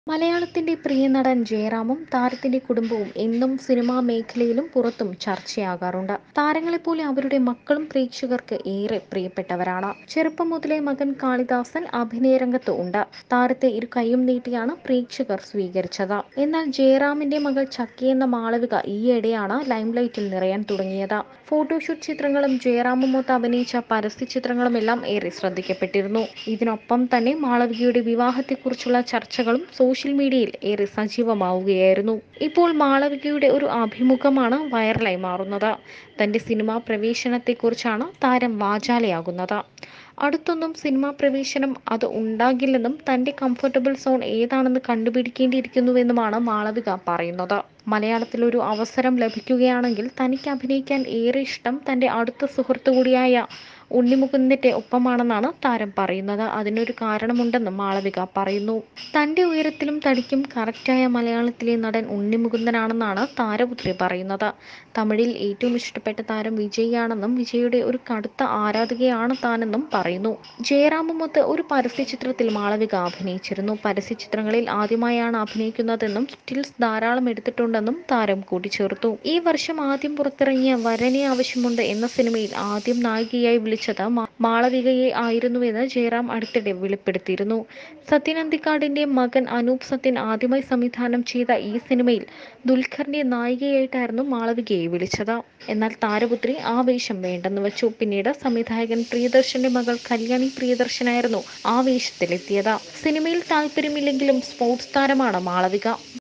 മലയാളത്തിന്റെ പ്രിയ നടൻ ജയറാമും താരത്തിന്റെ കുടുംബവും എന്നും സിനിമാ മേഖലയിലും പുറത്തും ചർച്ചയാകാറുണ്ട് താരങ്ങളെപ്പോലെ അവരുടെ മക്കളും പ്രേക്ഷകർക്ക് ഏറെ പ്രിയപ്പെട്ടവരാണ് ചെറുപ്പം മുതലേ മകൻ കാളിദാസൻ അഭിനയരംഗത്ത് ഉണ്ട് താരത്തെ ഇരു കൈയും നീട്ടിയാണ് പ്രേക്ഷകർ സ്വീകരിച്ചത് എന്നാൽ ജയറാമിന്റെ മകൾ ചക്കി എന്ന മാളവിക ഈയിടെയാണ് ലൈംലൈറ്റിൽ നിറയാൻ തുടങ്ങിയത് ഫോട്ടോഷൂട്ട് ചിത്രങ്ങളും ജയറാമുമൊത്ത് അഭിനയിച്ച പരസ്യ ചിത്രങ്ങളുമെല്ലാം ഏറെ ശ്രദ്ധിക്കപ്പെട്ടിരുന്നു ഇതിനൊപ്പം തന്നെ മാളവികയുടെ വിവാഹത്തെക്കുറിച്ചുള്ള ചർച്ചകളും സോഷ്യൽ മീഡിയയിൽ ഏറെ സജീവമാവുകയായിരുന്നു ഇപ്പോൾ മാളവികയുടെ ഒരു അഭിമുഖമാണ് വൈറലായി മാറുന്നത് തന്റെ സിനിമാ പ്രവേശനത്തെക്കുറിച്ചാണ് താരം വാചാലയാകുന്നത് അടുത്തൊന്നും സിനിമാ പ്രവേശനം അത് ഉണ്ടാകില്ലെന്നും തന്റെ കംഫർട്ടബിൾ സോൺ ഏതാണെന്ന് കണ്ടുപിടിക്കേണ്ടിയിരിക്കുന്നുവെന്നുമാണ് മാളവിക പറയുന്നത് മലയാളത്തിൽ ഒരു അവസരം ലഭിക്കുകയാണെങ്കിൽ തനിക്ക് അഭിനയിക്കാൻ ഏറെ ഇഷ്ടം തന്റെ അടുത്ത സുഹൃത്തു കൂടിയായ ഉണ്ണിമുകുന്ദന്റെ ഒപ്പമാണെന്നാണ് താരം പറയുന്നത് അതിനൊരു കാരണമുണ്ടെന്നും മാളവിക പറയുന്നു തന്റെ ഉയരത്തിലും തടിക്കും കറക്റ്റായ മലയാളത്തിലെ നടൻ ഉണ്ണിമുകുന്ദനാണെന്നാണ് താരപുത്രി പറയുന്നത് തമിഴിൽ ഏറ്റവും ഇഷ്ടപ്പെട്ട താരം വിജയിയാണെന്നും വിജയുടെ ഒരു കടുത്ത ആരാധികയാണ് താനെന്നും പറയുന്നു ജയറാമുമൊത്ത് ഒരു പരസ്യ ചിത്രത്തിൽ മാളവിക അഭിനയിച്ചിരുന്നു പരസ്യ ചിത്രങ്ങളിൽ ആദ്യമായാണ് അഭിനയിക്കുന്നതെന്നും സ്റ്റിൽസ് ധാരാളം എടുത്തിട്ടുണ്ടെന്നും താരം കൂട്ടിച്ചേർത്തു ഈ വർഷം ആദ്യം പുറത്തിറങ്ങിയ വരനെ ആവശ്യമുണ്ട് എന്ന സിനിമയിൽ ആദ്യം നായികയായി വിളിച്ചത് മാളവികയെ ആയിരുന്നുവെന്ന് ജയറാം അടുത്തിടെ വെളിപ്പെടുത്തിയിരുന്നു സത്യൻ അന്തിക്കാടിന്റെ മകൻ അനൂപ് സത്യൻ ആദ്യമായി സംവിധാനം ചെയ്ത ഈ സിനിമയിൽ ദുൽഖറിന്റെ നായികയായിട്ടായിരുന്നു മാളവികയെ വിളിച്ചത് എന്നാൽ താരപുത്രി ആ വേഷം വേണ്ടെന്ന് വെച്ചു പിന്നീട് സംവിധായകൻ പ്രിയദർശന്റെ മകൾ കല്യാണി പ്രിയദർശനായിരുന്നു ആ വേഷത്തിലെത്തിയത് സിനിമയിൽ താല്പര്യമില്ലെങ്കിലും സ്പോർട്സ് താരമാണ് മാളവിക